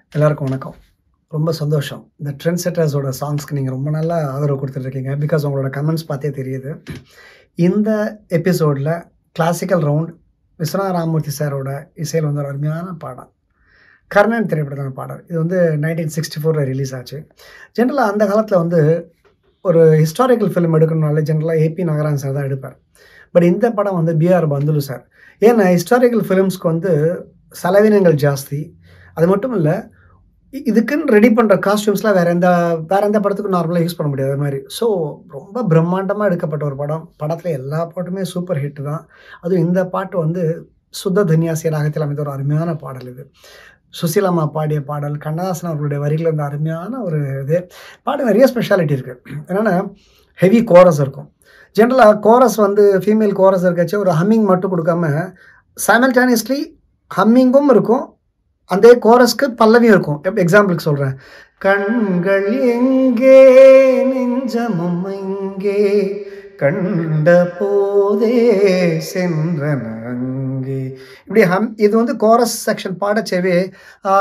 எல்லாருக்கும் வணக்கம் ரொம்ப சந்தோஷம் இந்த ட்ரெண்ட் செட்டர்ஸோட சாங்ஸ்க்கு நீங்கள் ரொம்ப நல்லா ஆதரவு கொடுத்துட்ருக்கீங்க பிகாஸ் உங்களோட கமெண்ட்ஸ் பார்த்தே தெரியுது இந்த எபிசோடில் கிளாசிக்கல் ரவுண்ட் விஸ்வநாத ராமூர்த்தி சாரோட இசையில் வந்து ஒரு அருமையான பாடம் கர்ணன் திரைப்படத்தான பாடல் இது வந்து நைன்டீன் சிக்ஸ்டி ஃபோரில் ரிலீஸ் ஆச்சு ஜென்ரலாக அந்த காலத்தில் வந்து ஒரு ஹிஸ்டாரிக்கல் ஃபிலிம் எடுக்கணுனாலே ஜென்ரலாக ஏபி நாகராஜன் சார் தான் எடுப்பார் பட் இந்த படம் வந்து பிஆர் பந்துலு சார் ஏன்னா ஹிஸ்டாரிக்கல் ஃபிலிம்ஸ்க்கு வந்து செலவினங்கள் ஜாஸ்தி அது மட்டும் இல்லை இ- இதுக்குன்னு ரெடி பண்ணுற காஸ்டியூம்ஸ்லாம் வேறு எந்த வேறு எந்த படத்துக்கும் நார்மலாக யூஸ் பண்ண முடியாது அது மாதிரி ஸோ ரொம்ப பிரம்மாண்டமாக எடுக்கப்பட்ட ஒரு படம் படத்தில் எல்லா பாட்டுமே சூப்பர் ஹிட் தான் அதுவும் இந்த பாட்டு வந்து சுத்த தன்யாசி ராகத்தில் அமைந்த ஒரு அருமையான பாடல் இது சுசீலம்மா பாடிய பாடல் கண்ணதாசன் அவர்களுடைய வரிகள் இந்த அருமையான ஒரு இது பாட்டு நிறைய ஸ்பெஷாலிட்டி இருக்குது என்னென்னா ஹெவி கோரஸ் இருக்கும் ஜென்ரலாக கோரஸ் வந்து ஃபீமேல் கோரஸ் இருக்கச்சு ஒரு ஹம்மிங் மட்டும் கொடுக்காம சைமல்டேனியஸ்லி ஹம்மிங்கும் இருக்கும் அந்த கோரஸ்க்கு பல்லவியும் இருக்கும் எக்ஸாம்பிளுக்கு சொல்கிறேன் கண்கள் எங்கே நெஞ்சமும் எங்கே கண்ட போதே சென்றன அங்கே இப்படி ஹம் இது வந்து கோரஸ் செக்ஷன் பாடச்சேவே ஆ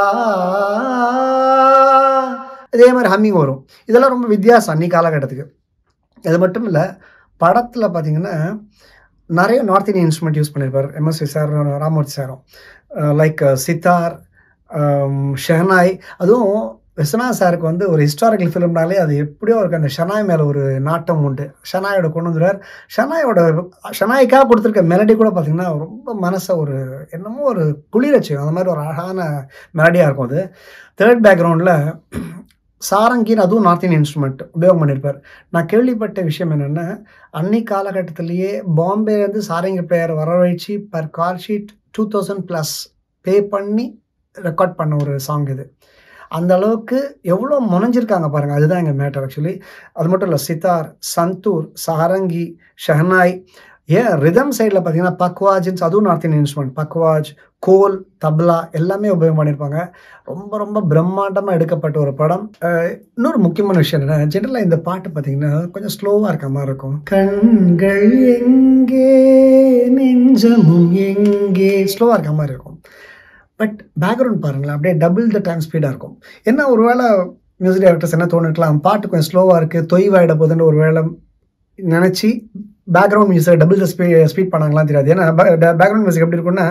இதே மாதிரி ஹம்மிங் வரும் இதெல்லாம் ரொம்ப வித்தியாசம் அன்னி காலகட்டத்துக்கு அது மட்டும் இல்லை படத்தில் பார்த்தீங்கன்னா நிறைய நார்த் இந்தியன் இன்ஸ்ட்ருமெண்ட் யூஸ் பண்ணியிருப்பார் எம்எஸ்வி சார் ராமூர்த்தி சாரும் லைக் சித்தார் ஷெஹனாய் அதுவும் விஸ்வநாத் சாருக்கு வந்து ஒரு ஹிஸ்டாரிக்கல் ஃபிலிம்னாலே அது எப்படியோ அவருக்கு அந்த ஷனாய் மேலே ஒரு நாட்டம் உண்டு ஷனாயோட கொண்டு வந்துடுவார் ஷனாயோட ஷனாய்க்காக கொடுத்துருக்க மெலடி கூட பார்த்திங்கன்னா ரொம்ப மனசை ஒரு என்னமோ ஒரு குளிர செய்யும் அந்த மாதிரி ஒரு அழகான மெலடியாக இருக்கும் அது தேர்ட் பேக்ரவுண்டில் சாரங்கின்னு அதுவும் நார்த் இந்தியன் இன்ஸ்ட்ருமெண்ட் உபயோகம் பண்ணியிருப்பார் நான் கேள்விப்பட்ட விஷயம் என்னென்னா அன்னை காலகட்டத்திலேயே பாம்பேலேருந்து சாரங்கி பிளேயர் வரவழைச்சி per call sheet two thousand plus pay பண்ணி ரெக்கார்ட் பண்ண ஒரு சாங் இது அந்த அளவுக்கு எவ்வளோ முனைஞ்சிருக்காங்க பாருங்கள் அதுதான் எங்கள் மேட்டர் ஆக்சுவலி அது மட்டும் இல்லை சித்தார் சந்தூர் சாரங்கி ஷஹனாய் ஏன் ரிதம் சைடில் பார்த்தீங்கன்னா பக்வாஜ்னு அதுவும் north Indian instrument pakhawaj khol tabla எல்லாமே உபயோகம் பண்ணியிருப்பாங்க ரொம்ப ரொம்ப பிரம்மாண்டமாக எடுக்கப்பட்ட ஒரு படம் அஹ் இன்னொரு முக்கியமான விஷயம் என்ன ஜென்ரலாக இந்த பாட்டு பார்த்தீங்கன்னா கொஞ்சம் ஸ்லோவாக இருக்க மாதிரி இருக்கும் கண்கள் எங்கே நெஞ்சமும் எங்கே ஸ்லோவாக இருக்க மாதிரி இருக்கும் பட் பேக்ரவுண்ட் பாருங்களேன் அப்படியே டபுள் த டைம் ஸ்பீடாக இருக்கும் என்ன ஒருவேளை மியூசிக் டைரக்டர்ஸ் என்ன தோணிருக்கலாம் பாட்டு கொஞ்சம் ஸ்லோவாக இருக்குது தொய்வாயிட போகுதுன்னு ஒரு வேளை நினச்சி background music double the speed speed பண்ணாங்களாம் தெரியாது ஏன்னா பேக்ரவுண்ட் மியூசிக் எப்படி இருக்கும்னா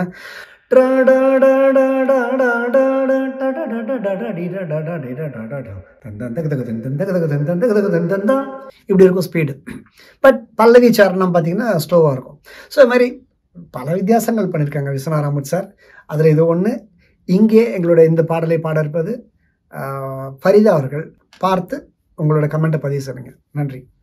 இப்படி இருக்கும் ஸ்பீடு பட் பல்லவி சரணம் பார்த்தீங்கன்னா ஸ்லோவாக இருக்கும் ஸோ இது மாதிரி பல வித்தியாசங்கள் பண்ணியிருக்காங்க விஸ்வநாத ராமத் சார் அதில் இது ஒன்று இங்கே எங்களுடைய இந்த பாடலை பாட இருப்பது ஆஹ், ஃபரிதா அவர்கள் பார்த்து உங்களோட கமெண்ட்டை பதிவு செய்யுங்க நன்றி